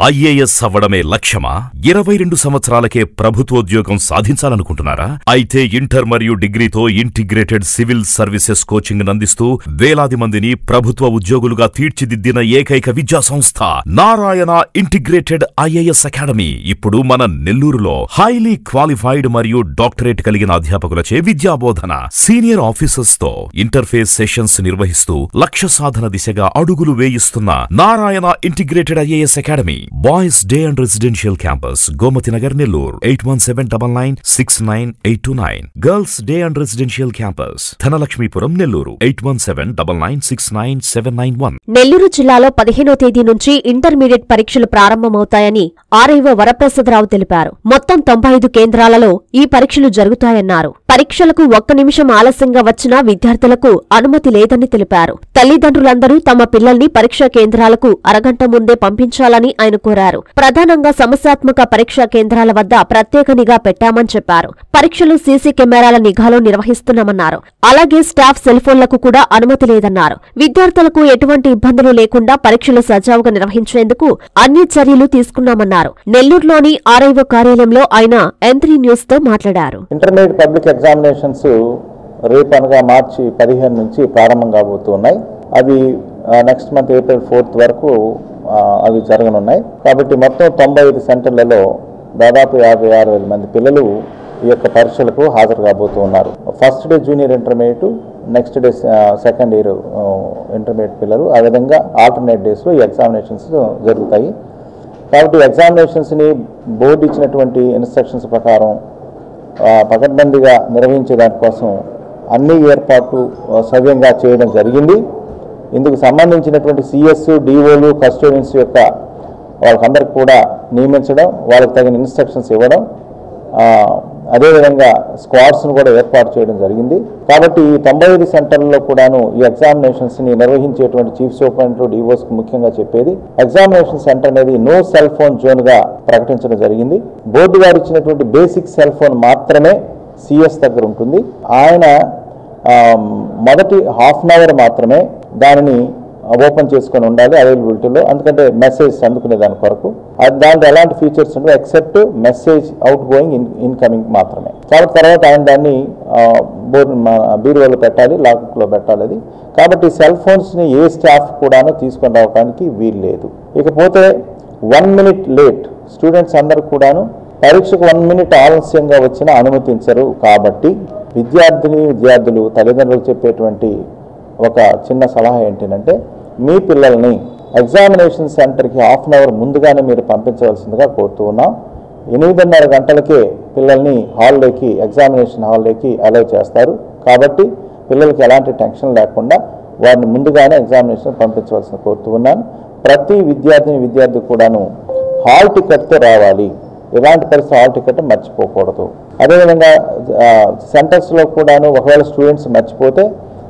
IAS అవ్వడమే లక్ష్యమా ఇరవై రెండు సంవత్సరాలకే ప్రభుత్వోద్యోగం సాధించాలనుకుంటున్నారా అయితే ఇంటర్ మరియు డిగ్రీతో ఇంటిగ్రేటెడ్ సివిల్ సర్వీసెస్ కోచింగ్ అందిస్తూ వేలాది మందిని ప్రభుత్వ ఉద్యోగులుగా తీర్చిదిద్దిన ఏకైక విద్యా సంస్థ నారాయణ ఇంటిగ్రేటెడ్ ఐఏఎస్ అకాడమీ ఇప్పుడు మన నెల్లూరులో హైలీ క్వాలిఫైడ్ మరియు డాక్టరేట్ కలిగిన అధ్యాపకులచే విద్యాబోధన సీనియర్ ఆఫీసర్స్ తో ఇంటర్ఫేస్ సెషన్స్ నిర్వహిస్తూ లక్ష్య సాధన దిశగా అడుగులు వేయిస్తున్న Narayana integrated IAS academy boys day and residential campus Gomathi Nagar Nellore eight one seven double nine six nine eight two nine girls day and residential campus Dhanalakshmipuram Nellore eight one seven double nine six nine seven nine one Nellore జిల్లాలో పదిహేనో తేదీ నుంచి intermediate పరీక్షలు ప్రారంభమవుతాయని RIO Varaprasad Rao తెలిపారు మొత్తం తొంభై ఐదు కేంద్రాలలో ఈ పరీక్షలు జరుగుతాయన్నారు పరీక్షలకు ఒక్క నిమిషం ఆలస్యంగా వచ్చినా విద్యార్థులకు అనుమతి లేదని తెలిపారు తల్లిదండ్రులందరూ తమ పిల్లల్ని పరీక్షా కేంద్రాలకు అరగంట ముందే పంపించాలని ఆయన కోరారు ప్రధానంగా సమస్యాత్మక పరీక్షా కేంద్రాల వద్ద ప్రత్యేక నిఘా పెట్టామని చెప్పారు పరీక్షలు సీసీ కెమెరాల నిఘాలో నిర్వహిస్తున్నామన్నారు అలాగే స్టాఫ్ సెల్ ఫోన్లకు కూడా అనుమతి లేదన్నారు విద్యార్థులకు ఎటువంటి ఇబ్బందులు లేకుండా పరీక్షలు సజావుగా నిర్వహించేందుకు అన్ని చర్యలు తీసుకున్నామన్నారు నెల్లూరులోని ఆర్ఐఓ కార్యాలయంలో ఆయన ఎంత్రీ న్యూస్ తో మాట్లాడారు ఇంటర్మీడియట్ పబ్లిక్ ఎగ్జామినేషన్స్ రేపు అనగా మార్చి పదిహేను నుంచి ప్రారంభం కాబోతున్నాయి అవి నెక్స్ట్ మంత్ ఏప్రిల్ ఫోర్త్ వరకు ఆ, అవి జరగనున్నాయి కాబట్టి మొత్తం తొంభై ఐదు సెంటర్లలో దాదాపు యాభై ఆరు వేల మంది పిల్లలు ఈ యొక్క పరీక్షలకు హాజరు కాబోతూ ఉన్నారు first day junior intermediate next day second year intermediate పిల్లలు ఆ విధంగా ఆల్టర్నేట్ డేస్లో ఈ ఎగ్జామినేషన్స్ జరుగుతాయి కాబట్టి ఎగ్జామినేషన్స్ని బోర్డు ఇచ్చినటువంటి ఇన్స్ట్రక్షన్స్ ప్రకారం ఆ, పకడ్బందీగా నిర్వహించే దానికోసం అన్ని ఏర్పాట్లు ఆ, సవ్యంగా చేయడం జరిగింది ఇందుకు సంబంధించినటువంటి సిఎస్ డిఓలు కస్టోడియన్స్ యొక్క వాళ్ళకందరికి కూడా నియమించడం వాళ్ళకి తగిన ఇన్స్ట్రక్షన్స్ ఇవ్వడం ఆ, అదేవిధంగా స్క్వాడ్స్ను కూడా ఏర్పాటు చేయడం జరిగింది కాబట్టి ఈ తొంభై ఐదు సెంటర్లలో కూడాను ఈ ఎగ్జామినేషన్స్ని నిర్వహించేటువంటి చీఫ్ సూపరింటెండెంట్ డిఓస్కి ముఖ్యంగా చెప్పేది ఎగ్జామినేషన్ సెంటర్ అనేది నో సెల్ ఫోన్ జోన్గా ప్రకటించడం జరిగింది బోర్డు వారు ఇచ్చినటువంటి బేసిక్ సెల్ ఫోన్ మాత్రమే సిఎస్ దగ్గర ఉంటుంది ఆయన ఆ, మొదటి హాఫ్ అన్ అవర్ మాత్రమే దానిని ఓపెన్ చేసుకొని ఉండాలి అవైలబిలిటీలో ఎందుకంటే మెసేజ్ అందుకునే దాని కొరకు అది దాంట్లో ఎలాంటి ఫీచర్స్ ఉండవు except message out going in incoming మాత్రమే కాబట్టి తర్వాత ఆయన దాన్ని బోర్డు బీరువాలో పెట్టాలి లాక్లో పెట్టాలి అది కాబట్టి సెల్ ఫోన్స్ని ఏ స్టాఫ్ కూడాను తీసుకొని రావడానికి వీలు లేదు ఇకపోతే వన్ మినిట్ లేట్ స్టూడెంట్స్ అందరూ కూడాను పరీక్షకు వన్ మినిట్ ఆలస్యంగా వచ్చినా అనుమతించరు కాబట్టి విద్యార్థిని విద్యార్థులు తల్లిదండ్రులకు చెప్పేటువంటి ఒక చిన్న సలహా ఏంటంటే మీ పిల్లల్ని ఎగ్జామినేషన్ సెంటర్కి హాఫ్ అన్ అవర్ ముందుగానే మీరు పంపించవలసిందిగా కోరుతూ ఉన్నాం ఎనిమిదిన్నర గంటలకే పిల్లల్ని హాల్లోకి ఎగ్జామినేషన్ హాల్లోకి అలౌ చేస్తారు కాబట్టి పిల్లలకి ఎలాంటి టెన్షన్ లేకుండా వారిని ముందుగానే ఎగ్జామినేషన్ పంపించవలసిన కోరుతూ ఉన్నాను ప్రతి విద్యార్థిని విద్యార్థి కూడాను హాల్ టికెట్తో రావాలి ఎలాంటి పరిస్థితి హాల్ టికెట్ మర్చిపోకూడదు అదేవిధంగా ఆ, సెంటర్స్లో కూడాను ఒకవేళ స్టూడెంట్స్ మర్చిపోతే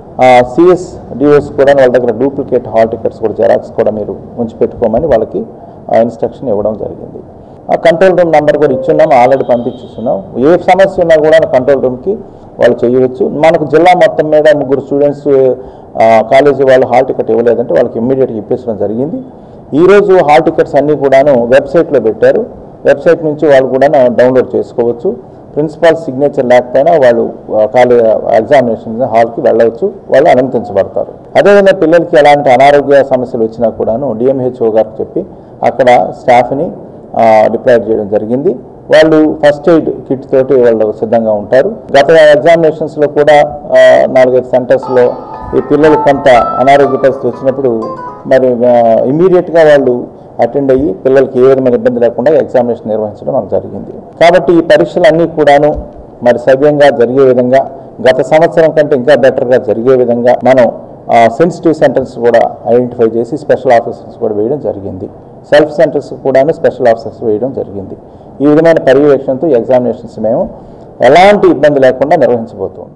సిఎస్ డిఓస్ కూడా వాళ్ళ దగ్గర డూప్లికేట్ హాల్ టికెట్స్ కూడా జెరాక్స్ కూడా మీరు ఉంచి పెట్టుకోమని వాళ్ళకి ఇన్స్ట్రక్షన్ ఇవ్వడం జరిగింది ఆ కంట్రోల్ రూమ్ నెంబర్ కూడా ఇచ్చున్నాం ఆల్రెడీ పంపించిస్తున్నాం ఏ సమస్య ఉన్నా కూడా కంట్రోల్ రూమ్కి వాళ్ళు చేయవచ్చు మనకు జిల్లా మొత్తం మీద ముగ్గురు స్టూడెంట్స్ కాలేజీ వాళ్ళు హాల్ టికెట్ ఇవ్వలేదంటే వాళ్ళకి ఇమ్మీడియట్గా ఇప్పించడం జరిగింది ఈరోజు హాల్ టికెట్స్ అన్నీ కూడాను వెబ్సైట్లో పెట్టారు వెబ్సైట్ నుంచి వాళ్ళు కూడా డౌన్లోడ్ చేసుకోవచ్చు ప్రిన్సిపాల్ సిగ్నేచర్ లేకపోయినా వాళ్ళు కాలేజ్ ఎగ్జామినేషన్ హాల్కి వెళ్ళవచ్చు వాళ్ళు అనుమతించబడతారు అదేవిధంగా పిల్లలకి ఎలాంటి అనారోగ్య సమస్యలు వచ్చినా కూడాను డిఎంహెచ్ఓ గారికి చెప్పి అక్కడ స్టాఫ్ని డిప్లాయ్ చేయడం జరిగింది వాళ్ళు ఫస్ట్ ఎయిడ్ కిట్ తోటి వాళ్ళు సిద్ధంగా ఉంటారు గత ఎగ్జామినేషన్స్లో కూడా ఆ, నాలుగైదు సెంటర్స్లో ఈ పిల్లలు కొంత అనారోగ్య పరిస్థితి వచ్చినప్పుడు మరి ఇమీడియట్గా వాళ్ళు అటెండ్ అయ్యి పిల్లలకి ఏ విధమైన ఇబ్బంది లేకుండా ఎగ్జామినేషన్ నిర్వహించడం మనకు జరిగింది కాబట్టి ఈ పరీక్షలు అన్నీ కూడాను మరి సవ్యంగా జరిగే విధంగా గత సంవత్సరం కంటే ఇంకా బెటర్గా జరిగే విధంగా మనం సెన్సిటివ్ సెంటర్స్ కూడా ఐడెంటిఫై చేసి స్పెషల్ ఆఫీసర్స్ కూడా వేయడం జరిగింది సెల్ఫ్ సెంటర్స్ కూడాను స్పెషల్ ఆఫీసర్స్ వేయడం జరిగింది ఈ విధమైన పర్యవేక్షణతో ఈ ఎగ్జామినేషన్స్ మేము ఎలాంటి ఇబ్బంది లేకుండా నిర్వహించబోతున్నాం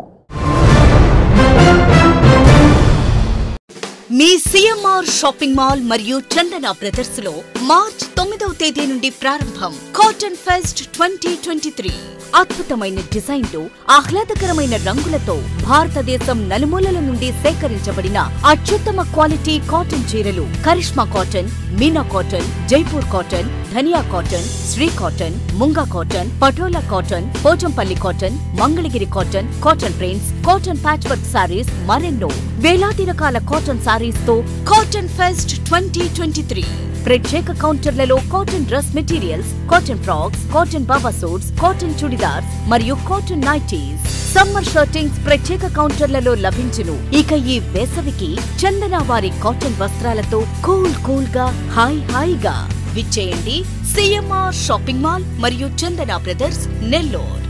మీ సిఎంఆర్ షాపింగ్ మాల్ మరియు చందన బ్రదర్స్ లో మార్చ్ తొమ్మిదో పదహైదవ తేదీ నుండి ప్రారంభం cotton fest twenty twenty three అద్భుతమైన డిజైన్లు ఆహ్లాదకరమైన రంగులతో భారతదేశం నలుమూలల నుండి సేకరించబడిన అత్యుత్తమ క్వాలిటీ కాటన్ చీరలు Karishma cotton Meena cotton Jaipur cotton Dhaniya cotton Shri cotton Munga cotton Patola cotton Pochampally cotton Mangalagiri cotton cotton prints cotton patch work saris మరెన్నో వేలాది రకాల కాటన్ సారీస్ తో cotton fest twenty twenty three ప్రత్యేక కౌంటర్లలో cotton dress materials cotton frocks cotton baba suits cotton churidars మరియు కాటన్ నైటీస్ సమ్మర్ షర్టింగ్స్ ప్రత్యేక కౌంటర్లలో లభించును ఇక ఈ వేసవికి చందన వారి కాటన్ వస్త్రాలతో కూల్ కూల్ గా హాయ్ హాయిగా విచ్చేయండి సిఎంఆర్ షాపింగ్ మాల్ మరియు చందన బ్రదర్స్ నెల్లూరు